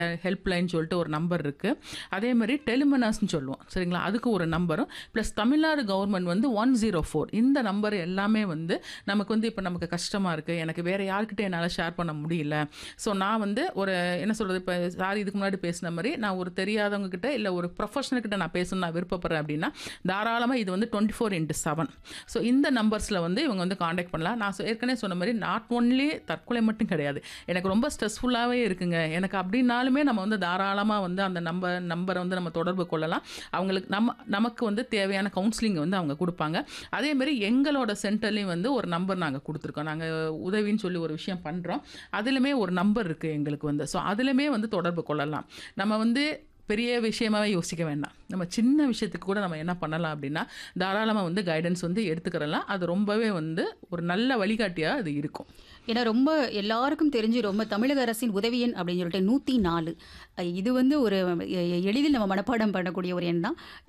helpline சொல்லிட்டு ஒரு number இருக்குது அதே மாதிரி டெலிமனாஸ்னு சொல்லுவோம் சரிங்களா அதுக்கு ஒரு நம்பரும் ப்ளஸ் தமிழ்நாடு கவர்மெண்ட் வந்து ஒன் ஜீரோ ஃபோர் இந்த நம்பர் எல்லாமே வந்து நமக்கு வந்து இப்போ நமக்கு கஷ்டமாக இருக்குது எனக்கு வேறு யார்கிட்ட என்னால் ஷேர் பண்ண முடியல ஸோ நான் வந்து ஒரு என்ன சொல்கிறது இப்போ சார் இதுக்கு முன்னாடி பேசின மாதிரி நான் ஒரு தெரியாதவங்க கிட்ட இல்லை ஒரு ப்ரொஃபஷனல்கிட்ட நான் பேசணும் நான் விருப்பப்படுறேன் அப்படின்னா தாராளமாக இது வந்து twenty four into seven so இந்த நம்பர்ஸில் வந்து இவங்க வந்து காண்டாக்ட் பண்ணலாம் நான் சொ- ஏற்கனவே சொன்ன மாதிரி நாட் ஒன்லி தற்கொலை மட்டும் கிடையாது எனக்கு ரொம்ப ஸ்ட்ரெஸ்ஃபுல்லாகவே இருக்குங்க எனக்கு அப்படின்னாலுமே நம்ம வந்து தாராளமாக வந்து அந்த நம்பர் நம்பரை வந்து நம்ம தொடர்பு கொள்ளலாம் அவங்களுக்கு நம்ம நமக்கு வந்து தேவையான கவுன்சிலிங் வந்து அவங்க கொடுப்பாங்க அதே மாதிரி எங்களோட சென்டர்லேயும் வந்து ஒரு நம்பர் நாங்கள் கொடுத்துருக்கோம் நாங்கள் உதவின்னு சொல்லி ஒரு விஷயம் பண்ணுறோம் அதுலேயுமே ஒரு நம்பர் இருக்குது எங்களுக்கு வந்து ஸோ அதுலேயுமே வந்து தொடர்பு கொள்ளலாம் நம்ம வந்து பெரிய விஷயமாவே யோசிக்க வேண்டாம் நம்ம சின்ன விஷயத்துக்கு கூட நம்ம என்ன பண்ணலாம் அப்படின்னா தாராளமாக வந்து கைடன்ஸ் வந்து எடுத்துக்கிறலாம் அது ரொம்பவே வந்து ஒரு நல்ல வழிகாட்டியாக அது இருக்கும் ஏன்னா ரொம்ப எல்லாருக்கும் தெரிஞ்சு ரொம்ப தமிழக அரசின் உதவி எண் அப்படின்னு சொல்லிட்டு நூற்றி நாலு இது வந்து ஒரு எ- எளிதில் நம்ம மனப்பாடம் பண்ணக்கூடிய ஒரு எண் தான்